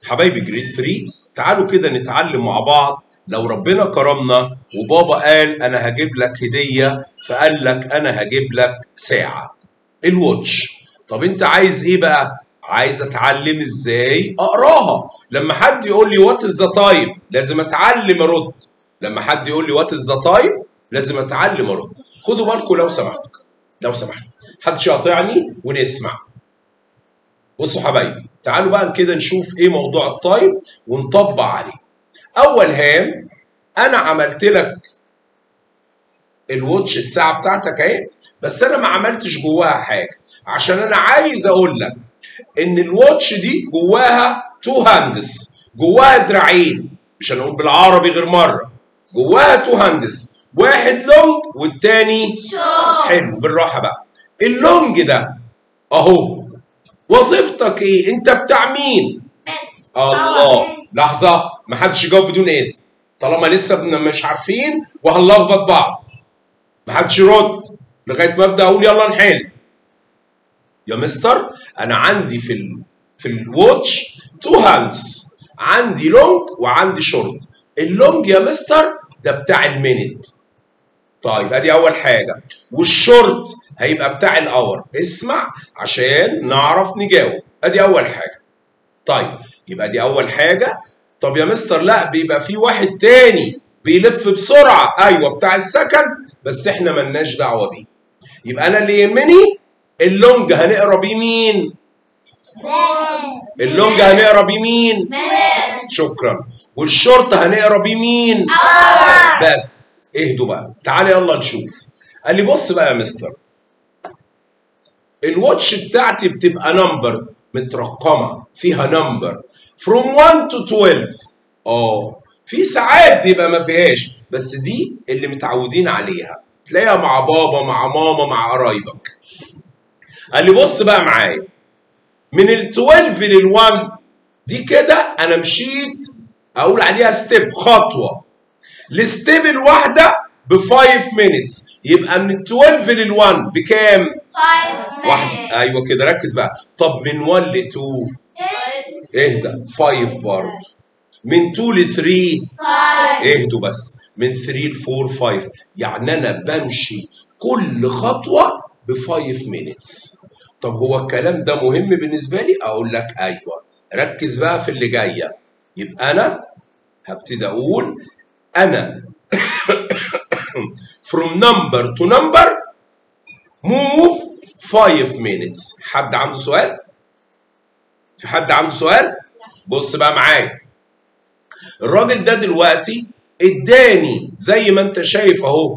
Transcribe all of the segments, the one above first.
حبايبي جريد 3 تعالوا كده نتعلم مع بعض لو ربنا كرمنا وبابا قال انا هجيب لك هديه فقال لك انا هجيب لك ساعه الواتش طب انت عايز ايه بقى عايز اتعلم ازاي اقراها لما حد يقول لي وات از ذا تايم لازم اتعلم ارد لما حد يقول لي وات از ذا تايم لازم اتعلم ارد خدوا بالكم لو سمحت لو سمحت محدش يقاطعني ونسمع بصوا حبايبي تعالوا بقى كده نشوف ايه موضوع التايم ونطبق عليه اول هام انا عملت لك الواتش الساعه بتاعتك اهي بس انا ما عملتش جواها حاجه عشان انا عايز اقول لك ان الواتش دي جواها تو هاندس جواها دراعين مش هنقول بالعربي غير مره جواها تو هاندس واحد لونج والتاني حلو بالراحه بقى اللونج ده اهو وظيفتك ايه انت بتاع مين الله لحظه ما حدش يجاوب بدون اسم طالما لسه مش عارفين وهنلخبط بعض ما حدش يرد لغايه ما ابدا اقول يلا نحل يا مستر انا عندي في ال... في الواتش تو هاندز عندي لونج وعندي شورت اللونج يا مستر ده بتاع المينت طيب ادي اول حاجه والشورت هيبقى بتاع الاور اسمع عشان نعرف نجاوب ادي اول حاجه طيب يبقى دي اول حاجه طب يا مستر لا بيبقى في واحد تاني بيلف بسرعه ايوه بتاع السكن بس احنا ملناش دعوه بيه يبقى انا اللي يهمني اللونج هنقرا بيه مين اللونج هنقرا بيه مين شكرا والشورت هنقرا بيه مين بس اهدوا بقى تعالى يلا نشوف قال لي بص بقى يا مستر الواتش بتاعتي بتبقى نمبر مترقمه فيها نمبر from 1 to 12 اه في ساعات بيبقى ما فيهاش بس دي اللي متعودين عليها تلاقيها مع بابا مع ماما مع قرايبك قال لي بص بقى معايا من ال 12 لل 1 دي كده انا مشيت اقول عليها ستيب خطوه الستيب الواحده ب 5 مينتس يبقى من ال 12 لل 1 بكام؟ 5 واحد ايوه كده ركز بقى طب من 1 ل 2 اهدى 5 برضه من 2 ل 3 5 اهدوا بس من 3 ل 4 5 يعني انا بمشي كل خطوه ب 5 مينتس طب هو الكلام ده مهم بالنسبه لي اقول لك ايوه ركز بقى في اللي جايه يبقى انا هبتدي اقول انا from number to number move 5 minutes حد عنده سؤال في حد عنده سؤال بص بقى معايا الراجل ده دلوقتي اداني زي ما انت شايف اهو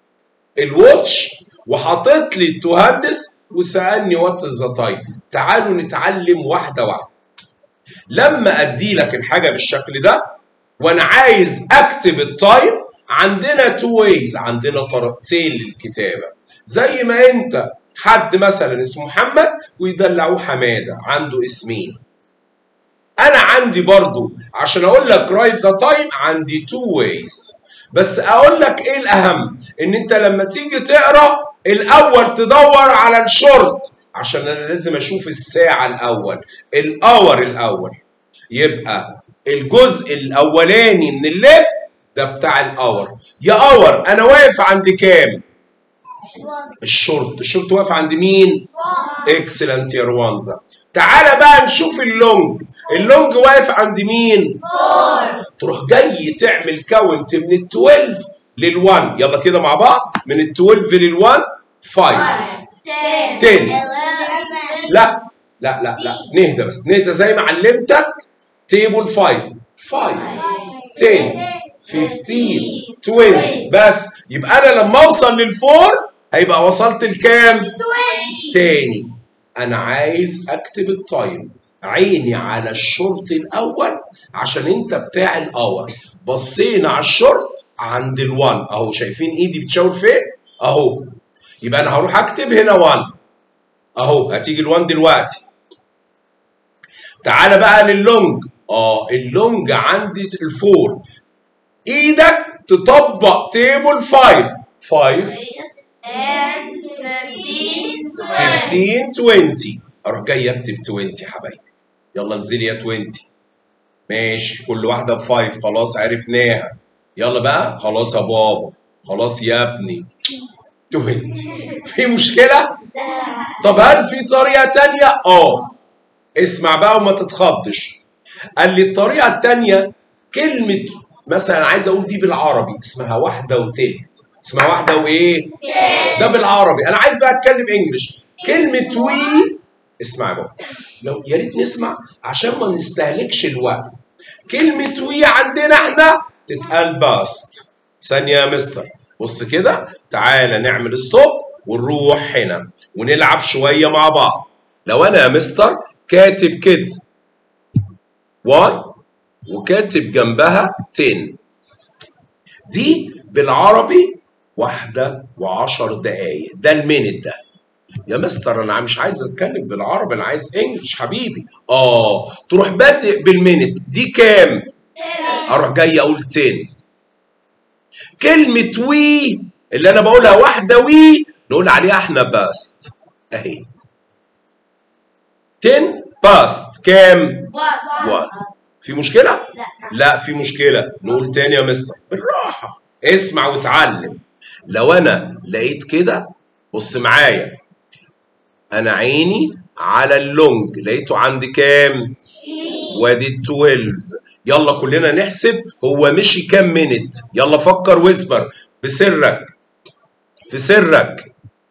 الواتش وحاطط لي التهندس وسالني وات از ذا تايم تعالوا نتعلم واحده واحده لما ادي لك الحاجه بالشكل ده وانا عايز اكتب التايم عندنا تو ويز عندنا طريقتين للكتابه زي ما انت حد مثلا اسمه محمد ويدلعوه حماده عنده اسمين انا عندي برضو عشان اقول لك رايت ذا تايم عندي تو ويز بس اقول لك ايه الاهم ان انت لما تيجي تقرا الاول تدور على الشورت عشان انا لازم اشوف الساعه الاول الاور الاول يبقى الجزء الاولاني من الليفت ده بتاع الاور يا اور انا واقف عند كام الشورت الشورت واقف عند مين اكسلنت يا روانزا تعالى بقى نشوف اللونج اللونج واقف عند مين تروح جاي تعمل كاونت من ال 12 لل 1 يلا كده مع بعض من ال 12 لل 1 5 10 لا لا لا لا نهدى بس نهدى زي ما علمتك تيبل 5 5 10 15 20 بس يبقى انا لما اوصل للفور هيبقى وصلت لكام؟ 20 تاني انا عايز اكتب التايم عيني على الشورت الاول عشان انت بتاع الاور بصينا على الشورت عند ال1 اهو شايفين ايدي بتشاور فين اهو يبقى انا هروح اكتب هنا 1 اهو هتيجي ال1 دلوقتي تعالى بقى لللونج اه اللونج عندي الفور ايدك تطبق تيبل 5 5 15 20 اروح جاي اكتب 20 يا حبايبي يلا انزلي يا 20 ماشي كل واحدة بفايف خلاص عرفناها يلا بقى خلاص يا بابا خلاص يا ابني 20 في مشكلة؟ طب هل في طريقة تانية؟ اه اسمع بقى وما تتخضش قال لي الطريقة التانية كلمة مثلا عايز اقول دي بالعربي اسمها واحدة وتلت اسمها واحدة وايه؟ ده بالعربي انا عايز بقى اتكلم انجلش كلمة وي اسمع يا بابا لو يا ريت نسمع عشان ما نستهلكش الوقت كلمة وي عندنا احنا تتقال باست ثانية يا مستر بص كده تعالى نعمل ستوب ونروح هنا ونلعب شوية مع بعض لو انا يا مستر كاتب كده 1 وكاتب جنبها 10 دي بالعربي واحدة وعشر دقايق ده المينت ده يا مستر انا مش عايز اتكلم بالعربي انا عايز انجلش حبيبي اه تروح بادئ بالمينت دي كام اروح جاي اقول 10 كلمة وي اللي انا بقولها واحدة وي نقول عليها احنا باست اهي 10 باست كام؟ واحد في مشكلة؟ لا. لا في مشكلة نقول تاني يا مستر بالراحة اسمع وتعلم لو انا لقيت كده بص معايا انا عيني على اللونج لقيته عندي كام؟ وادي 12 يلا كلنا نحسب هو مشي كام منت يلا فكر واصبر بسرك في سرك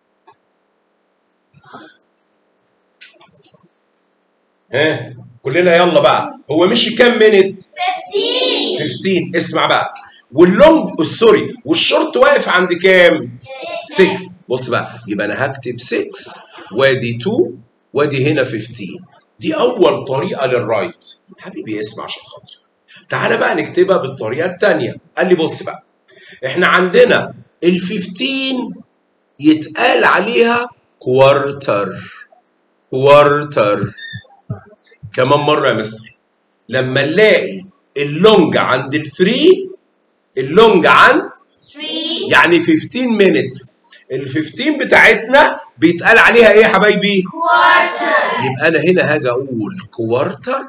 ها كلنا يلا بقى هو مشي كام منت 15 15 اسمع بقى واللونج سوري والشورت واقف عند كام 6 بص بقى يبقى انا هكتب 6 وادي 2 وادي هنا 15 دي اول طريقه للرايت حبيبي اسمع عشان خاطري تعالى بقى نكتبها بالطريقه الثانيه قال لي بص بقى احنا عندنا ال 15 يتقال عليها كوارتر كوارتر كمان مره يا مستر لما نلاقي اللونج عند الفري اللونج عند 3 يعني 15 مينتس ال 15 بتاعتنا بيتقال عليها ايه يا حبايبي؟ quarter يبقى انا هنا هاجي اقول كوارتر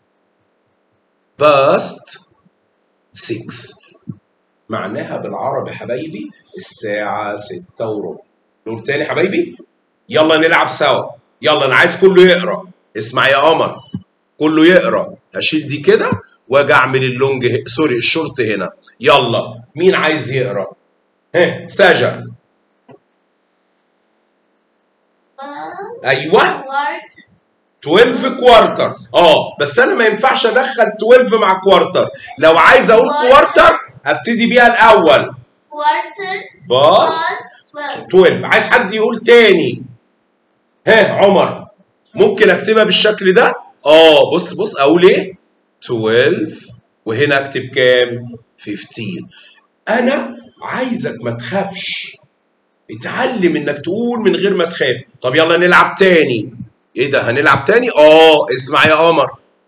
باست 6 معناها بالعربي حبايبي الساعة 6 وربع نقول تاني حبايبي يلا نلعب سوا يلا انا عايز كله يقرا اسمع يا قمر كله يقرا هشيل دي كده واجي اعمل اللونج ه- سوري الشورت هنا يلا مين عايز يقرا ها سجا ايوه quarter 12 كوارتر اه بس انا ما ينفعش ادخل 12 مع كوارتر لو عايز اقول كوارتر ابتدي بيها الاول quarter باص past 12 12 عايز حد يقول تاني ها عمر ممكن اكتبها بالشكل ده اه بص بص اقول ايه 12 وهنا اكتب كام 15 انا عايزك ما تخافش اتعلم انك تقول من غير ما تخاف طب يلا نلعب تاني ايه ده هنلعب تاني اه اسمع يا قمر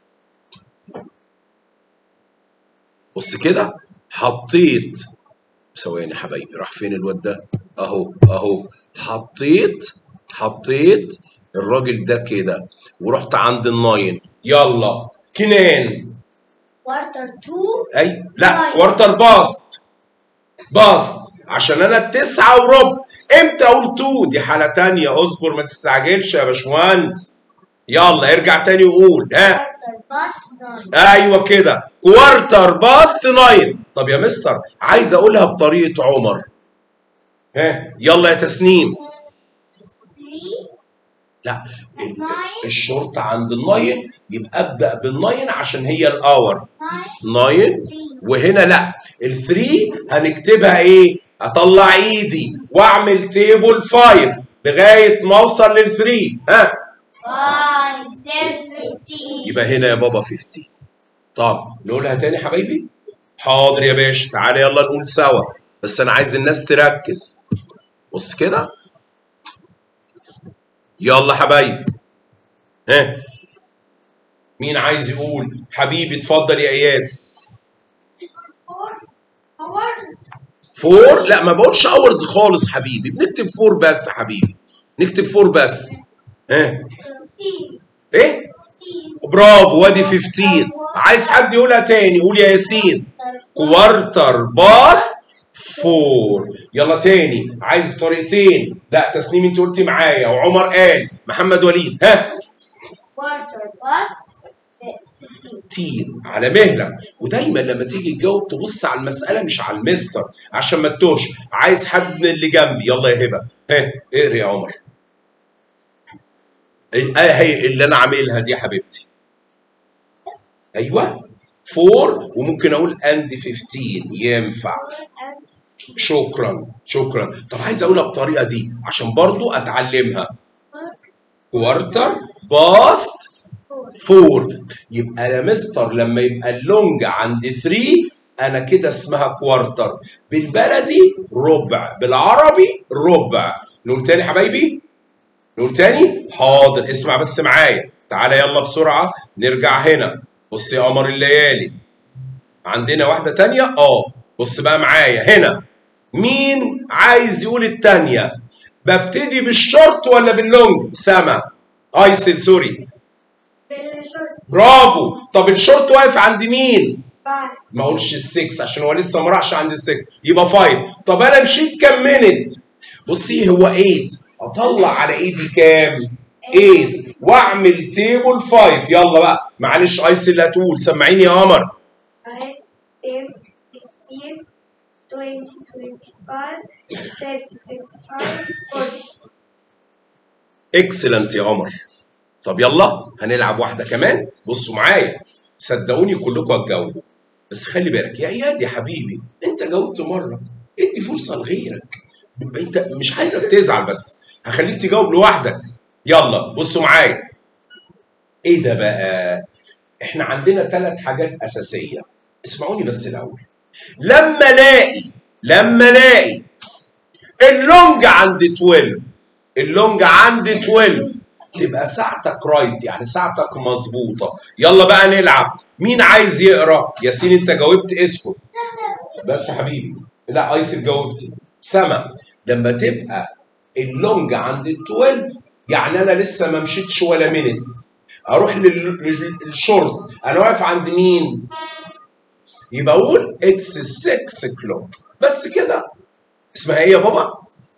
بص كده حطيت ثواني يا حبايبي راح فين الواد ده اهو اهو حطيت حطيت الراجل ده كده ورحت عند الناين يلا كنان quarter 2 اي لا ناين. كوارتر باست باست عشان انا التسعة وربع امتى اقول تو دي حالة تانية اصبر ما تستعجلش يا باشمهندس يلا ارجع تاني وقول ها quarter past 9 ايوه كده كوارتر باست ناين طب يا مستر عايز اقولها بطريقة عمر ها يلا يا تسنيم 3 لا ال- ناين. الشرطة عند الناين يبقى ابدأ بالناين عشان هي الاور 9 ناين 3 وهنا لا الثري هنكتبها ايه؟ اطلع ايدي واعمل تيبل 5 لغايه ما اوصل للثري ها 5 10 15 يبقى هنا يا بابا 50 طب نقولها تاني يا حبايبي حاضر يا باشا تعالى يلا نقول سوا بس انا عايز الناس تركز بص كده يلا حبايبي ها مين عايز يقول حبيبي اتفضل يا اياد 4 hours فور لا ما بقولش اورز خالص حبيبي بنكتب فور بس حبيبي نكتب فور بس ها 15 ايه برافو وادي 15 عايز حد يقولها تاني قول يا ياسين كوارتر باست فور يلا تاني عايز طريقتين لا تسنيم انت قلتي معايا وعمر قال محمد وليد ها quarter past 15 كتير على مهلك ودايما لما تيجي تجاوب تبص على المساله مش على المستر عشان ما تتوهش عايز حد من اللي جنبي يلا يا هبه ها اقري يا عمر الايه هي اللي انا عاملها دي يا حبيبتي ايوه فور وممكن اقول اند 15 ينفع and شكرا شكرا طب عايز اقولها بالطريقه دي عشان برضو اتعلمها كوارتر باست فور يبقى يا مستر لما يبقى اللونج عند 3 انا كده اسمها كوارتر بالبلدي ربع بالعربي ربع نقول تاني يا حبايبي نقول تاني حاضر اسمع بس معايا تعالى يلا بسرعه نرجع هنا بص يا قمر الليالي عندنا واحده تانية اه بص بقى معايا هنا مين عايز يقول التانية ببتدي بالشورت ولا باللونج سما ايسل سوري برافو طب الشورت واقف عند مين ما اقولش السكس عشان هو لسه ما راحش عند السكس يبقى فايف طب انا مشيت كام مينت بصي هو 8 اطلع على ايدي كام 8 واعمل تيبل 5 يلا بقى معلش ايس اللي هتقول سمعيني يا قمر 5, 10, 15, 20, 25, 30, 35, 40. اكسلنت يا قمر طب يلا هنلعب واحده كمان بصوا معايا صدقوني كلكم هتجاوبوا بس خلي بالك يا اياد يا حبيبي انت جاوبت مره ادي فرصه لغيرك انت مش عايزك تزعل بس هخليك تجاوب لوحدك يلا بصوا معايا ايه ده بقى احنا عندنا ثلاث حاجات اساسيه اسمعوني بس الاول لما الاقي لما الاقي اللونج عند 12 اللونج عند 12 تبقى ساعتك رايت يعني ساعتك مظبوطه يلا بقى نلعب مين عايز يقرا ياسين انت جاوبت اسكت بس يا حبيبي لا ايسل جاوبتي سما لما تبقى اللونج عند ال 12 يعني انا لسه ما مشيتش ولا مينت اروح لل- لل- للشورت انا واقف عند مين يبقى اقول اتس 6 كلوك بس كده اسمها ايه يا بابا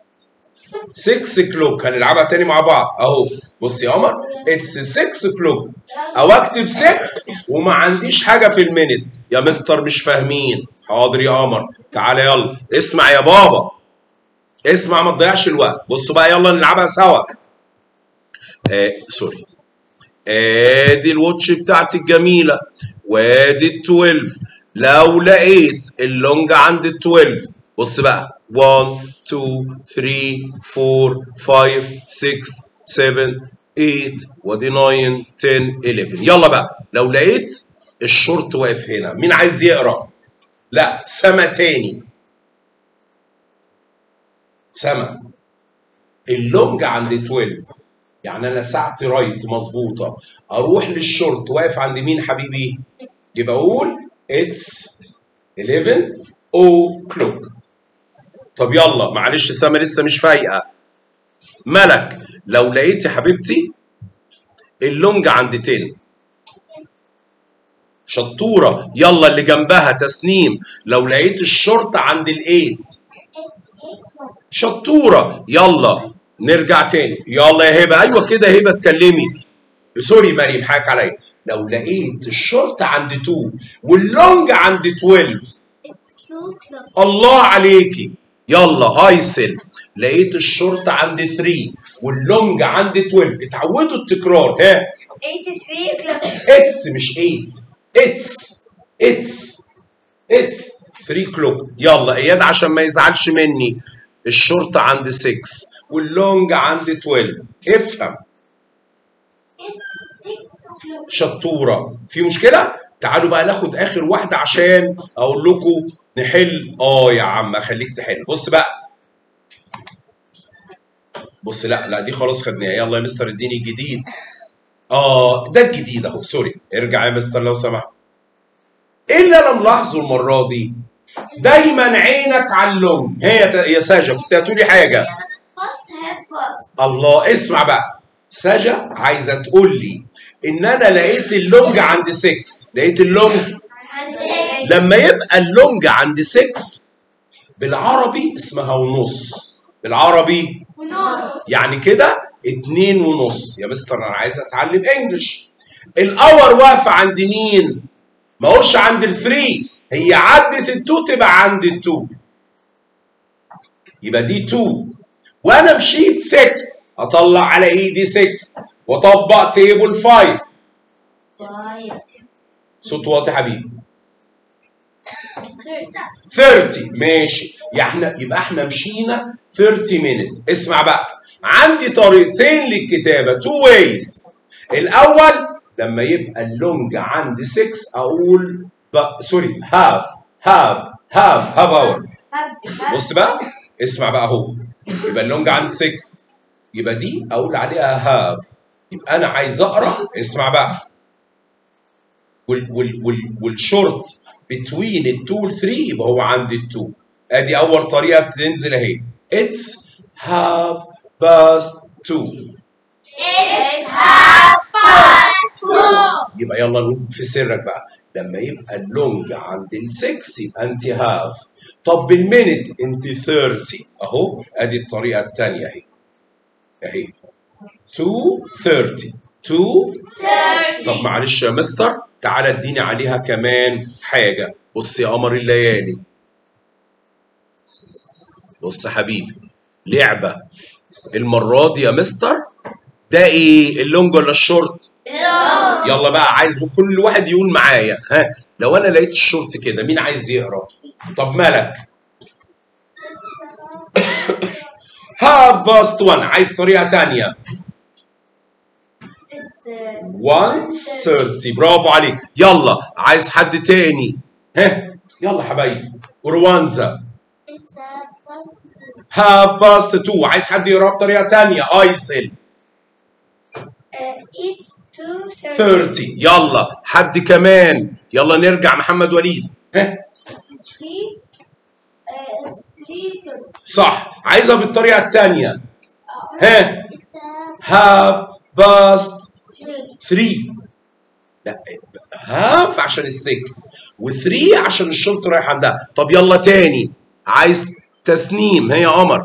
6 كلوك هنلعبها تاني مع بعض اهو بص يا عمر اتس 6 كلوك او اكتب 6 وما عنديش حاجه في المينت يا مستر مش فاهمين حاضر يا قمر تعالى يلا اسمع يا بابا اسمع ما تضيعش الوقت بصوا بقى يلا نلعبها سوا آه سوري ادي الواتش بتاعتي الجميله وادي ال 12 لو لقيت اللونج عند ال 12 بص بقى 1 2 3 4 5 6 7 8 وادي 9 10 11 يلا بقى لو لقيت الشورت واقف هنا مين عايز يقرا لا سما تاني سما اللونج عند 12 يعني انا ساعتي رايت مظبوطه اروح للشورت واقف عند مين حبيبي يبقى اقول اتس 11 او كلوك طب يلا معلش سما لسه مش فايقه ملك لو لقيت يا حبيبتي اللونج عند 10 شطوره يلا اللي جنبها تسنيم لو لقيت الشورت عند الايت شطوره يلا نرجع تاني يلا يا هبه ايوه كده يا هبه اتكلمي سوري مريم حاجك عليا لو لقيت الشورت عند 2 واللونج عند 12 It's two clocks. الله عليكي يلا ايسل لقيت الشورت عند 3 واللونج عند 12 اتعودوا التكرار ها 83 o'clock. اتس مش 8 اتس اتس اتس 3 كلوك يلا اياد عشان ما يزعلش مني الشورت عند 6 واللونج عند 12 افهم It's six o'clock. شطوره في مشكله تعالوا بقى ناخد اخر واحده عشان اقول لكم نحل اه يا عم خليك تحل بص بقى بص لا لا دي خلاص خدناها يلا يا مستر اديني الجديد اه ده الجديد اهو سوري ارجع يا مستر لو سمحت ايه اللي انا ملاحظه المره دي دايما عينك على اللون هي يا يا ساجه كنت هتقولي حاجه Must have bus. الله اسمع بقى سجا عايزه تقول لي ان انا لقيت اللونج عند 6 لقيت اللونج عندك لما يبقى اللونج عند 6 بالعربي اسمها ونص بالعربي ونص يعني كده اتنين ونص يا مستر انا عايز اتعلم انجلش الاور واقفه عند مين ما اقولش عند الثري هي عدت التو تبقى عند التو يبقى دي 2 وانا مشيت 6 اطلع على ايدي 6 واطبق تيبل 5 طيب صوت واطي حبيبي 30 ماشي يا احنا يبقى احنا مشينا 30 مينت اسمع بقى عندي طريقتين للكتابه تو ويز الاول لما يبقى اللونج عند 6 اقول ب... سوري هاف هاف هاف هاف اور بص بقى اسمع بقى اهو يبقى اللونج عند 6 يبقى دي اقول عليها هاف يبقى انا عايز اقرا اسمع بقى وال وال وال والشورت بتوين ال 2 وال 3 يبقى هو عند ال 2 ادي اول طريقه بتنزل اهي اتس هاف باست 2 يبقى يلا نقول في سرك بقى لما يبقى اللونج عند ال 6 يبقى انت هاف طب بالمينت انت 30 اهو ادي الطريقه الثانيه اهي اهي 2 30 2 طب معلش يا مستر تعالى اديني عليها كمان حاجه بص يا قمر الليالي بص يا حبيبي لعبه المره دي يا مستر ده ايه اللونج ولا الشورت يلا بقى عايز كل واحد يقول معايا ها لو انا لقيت الشورت كده مين عايز يقرا طب ملك هاف باست 1 عايز طريقه تانية 130 برافو عليك يلا عايز حد تاني ها يلا حبايبي روانزا It's a plus two. هاف باست 2 عايز حد يقرا بطريقه تانية ايسل it's two thirty. 30 يلا حد كمان يلا نرجع محمد وليد ها It's three. Uh, three thirty. صح عايزها بالطريقه الثانيه ها It's a هاف باست three. 3 لا هاف عشان السكس و3 عشان الشرط رايح عندها طب يلا تاني عايز تسنيم هي قمر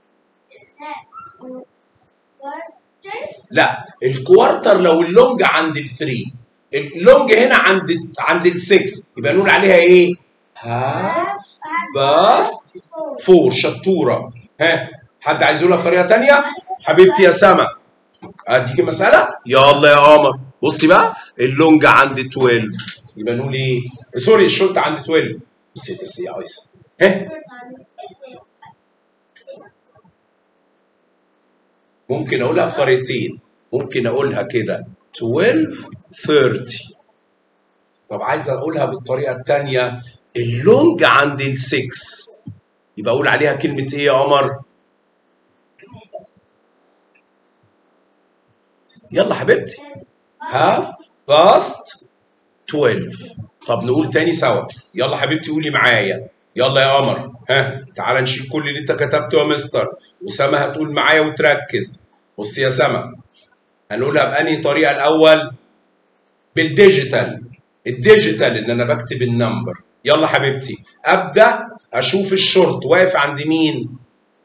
Quarter. لا الكوارتر لو اللونج عند الثري اللونج هنا عند عند السكس يبقى نقول عليها ايه؟ هاف باست Four. فور شطوره ها حد عايز يقولها بطريقه تانية حبيبتي يا سما اديك مساله يلا يا قمر بصي بقى اللونج عند 12 يبقى نقول ايه سوري الشورت عند 12 بصي بصي يا ايسا ها ممكن اقولها بطريقتين ممكن اقولها كده 12 30 طب عايز اقولها بالطريقه الثانيه اللونج عند ال 6 يبقى اقول عليها كلمه ايه يا قمر يلا حبيبتي هاف باست 12 طب نقول تاني سوا يلا حبيبتي قولي معايا يلا يا قمر ها تعالى نشيل كل اللي انت كتبته يا مستر وسما هتقول معايا وتركز بص يا سما هنقولها بأنهي طريقة الأول بالديجيتال الديجيتال ان انا بكتب النمبر يلا حبيبتي ابدا اشوف الشورت واقف عند مين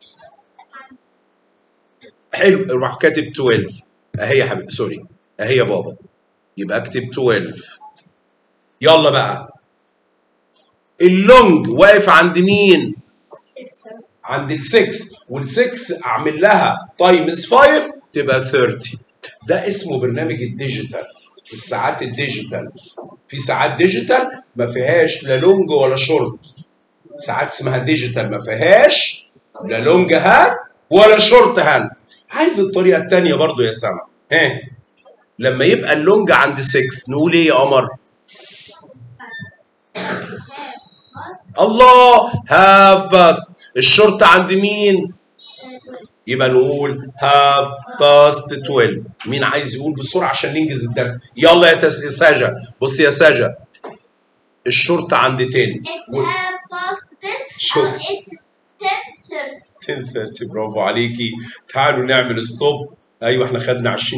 حلو اروح كاتب 12 اهي يا حبيبي سوري اهي يا بابا يبقى اكتب 12 يلا بقى اللونج واقف عند مين عند ال6 وال6 اعمل لها تايمز 5 تبقى 30 ده اسمه برنامج الديجيتال الساعات الديجيتال في ساعات ديجيتال ما فيهاش لا لونج ولا شورت ساعات اسمها ديجيتال ما فيهاش لا لونج هاند ولا شورت هاند عايز الطريقه الثانيه برضو يا سما ها لما يبقى اللونج عند 6 نقول ايه يا قمر الله هاف باست الشرطة عند مين؟ يبقى نقول هاف باست 12 مين عايز يقول بسرعة عشان ننجز الدرس يلا يا تس... يا ساجة بص يا ساجة الشرطة عند 10 It's و- half past ten. Sure. Uh, it's ten thirty. 10:30 برافو عليكي تعالوا نعمل ستوب ايوه احنا خدنا 20